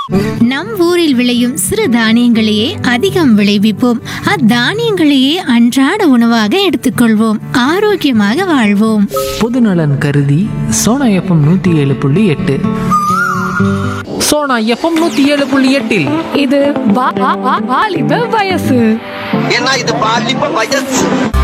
நம் ஊரில் விளையும் சிறு தானியங்களையே அதிகம் விளைவிப்போம் அத்தானியங்களையே அன்றாட உணவாக எடுத்துக்கொள்வோம் ஆரோக்கியமாக வாழ்வோம் பொதுநலன் கருதி சோனா எஃப்எம் நூற்றி ஏழு புள்ளி எட்டு சோனா எஃப்எம் நூற்றி ஏழு புள்ளி எட்டில் இது வா- வா- வா- வாலிப வயசு ஏன்னா இது பாலிப்ப வயசு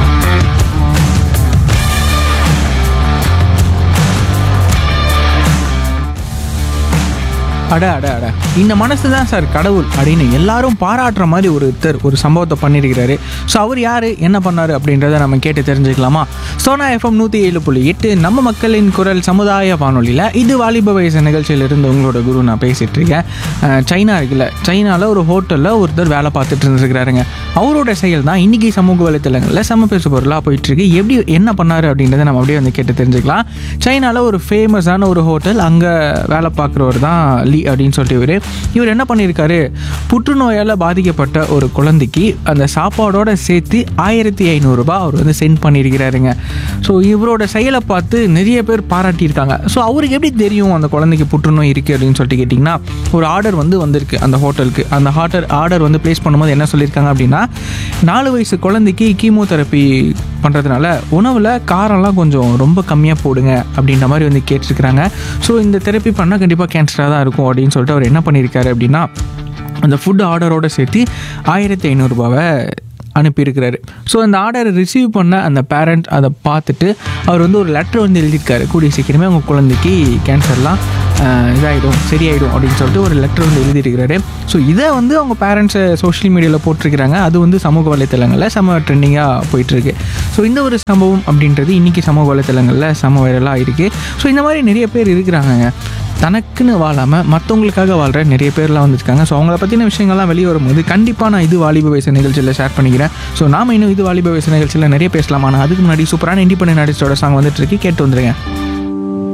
அட அட அட இந்த மனசு தான் சார் கடவுள் அப்படின்னு எல்லாரும் பாராட்டுற மாதிரி ஒருத்தர் ஒரு சம்பவத்தை பண்ணியிருக்கிறாரு ஸோ அவர் யார் என்ன பண்ணார் அப்படின்றத நம்ம கேட்டு தெரிஞ்சுக்கலாமா சோனா எஃப்எம் நூற்றி ஏழு புள்ளி எட்டு நம்ம மக்களின் குரல் சமுதாய வானொலியில் இது வாலிப வயசு நிகழ்ச்சியிலிருந்து உங்களோட குரு நான் பேசிகிட்டு இருக்கேன் அஹ், சைனா இருக்குல்ல சைனாவில் ஒரு ஹோட்டலில் ஒருத்தர் வேலை பார்த்துட்டு இருந்துருக்கிறாருங்க அவரோட செயல் தான் இன்றைக்கி சமூக வலைத்தளங்களில் செம பேசு பொருளாக போயிட்டுருக்கு எப்படி என்ன பண்ணார் அப்படின்றத நம்ம அப்படியே வந்து கேட்டு தெரிஞ்சுக்கலாம் சைனாவில் ஒரு ஃபேமஸான ஒரு ஹோட்டல் அங்கே வேலை பார்க்குறவர் தான் லீ அப்படின்னு சொல்லிட்டு இவர் இவர் என்ன பண்ணியிருக்காரு புற்றுநோயால் பாதிக்கப்பட்ட ஒரு குழந்தைக்கு அந்த சாப்பாடோட சேர்த்து ஆயிரத்தி ஐநூறுரூபா அவர் வந்து சென்ட் பண்ணியிருக்கிறாருங்க ஸோ இவரோட செயலை பார்த்து நிறைய பேர் பாராட்டியிருக்காங்க ஸோ அவருக்கு எப்படி தெரியும் அந்த குழந்தைக்கு புற்றுநோய் இருக்குது அப்படின்னு சொல்லிட்டு கேட்டிங்கன்னா ஒரு ஆர்டர் வந்து வந்திருக்கு அந்த ஹோட்டலுக்கு அந்த ஹாட்டர் ஆர்டர் வந்து ப்ளேஸ் பண்ணும்போது என்ன சொல்லியிருக்காங்க அப்படின்னா நாலு வயசு குழந்தைக்கு கீமோதெரப்பி பண்ணுறதுனால உணவில் காரம்லாம் கொஞ்சம் ரொம்ப கம்மியாக போடுங்க அப்படின்ற மாதிரி வந்து கேட்டிருக்கிறாங்க ஸோ இந்த தெரப்பி பண்ணால் கண்டிப்பாக கேன்சராக தான் இருக்கும் அப்படின்னு சொல்லிட்டு அவர் என்ன பண்ணியிருக்காரு அப்படின்னா அந்த ஃபுட் ஆர்டரோட சேர்த்து ஆயிரத்தி ஐநூறுரூபாவை அனுப்பியிருக்கிறாரு ஸோ அந்த ஆர்டரை ரிசீவ் பண்ண அந்த பேரண்ட் அதை பார்த்துட்டு அவர் வந்து ஒரு லெட்டர் வந்து எழுதியிருக்காரு கூடிய சீக்கிரமே உங்கள் குழந்தைக்கு கேன்சர்லாம் ஆஹ், இதாயிடும் சரியாயிடும் அப்படின்னு சொல்லிட்டு ஒரு லெட்டர் வந்து எழுதியிருக்கிறாரு ஸோ இதை வந்து அவங்க பேரண்ட்ஸை சோஷியல் மீடியாவில் போட்டிருக்கிறாங்க அது வந்து சமூக வலைத்தளங்களில் செம ட்ரெண்டிங்காக போயிட்டுருக்கு ஸோ இந்த ஒரு சம்பவம் அப்படின்றது இன்றைக்கி சமூக வலைத்தளங்களில் செம வைரலாக இருக்குது ஸோ இந்த மாதிரி நிறைய பேர் இருக்கிறாங்கங்க தனக்குன்னு வாழாமல் மற்றவங்களுக்காக வாழ்கிற நிறைய பேர்லாம் வந்துருக்காங்க ஸோ அவங்கள பற்றின விஷயங்கள்லாம் வெளியே வரும்போது கண்டிப்பாக நான் இது வாலிப வயசு நிகழ்ச்சியில் ஷேர் பண்ணிக்கிறேன் ஸோ நாம இன்னும் இது வாலிப வயசு நிகழ்ச்சியில் நிறைய பேசலாம் ஆனால் அதுக்கு முன்னாடி சூப்பரான இண்டிபெண்டன்ட் ஆர்டிஸ்டோட சாங் வந்துட்டு இருக்கு கேட்டு வந்துருங்க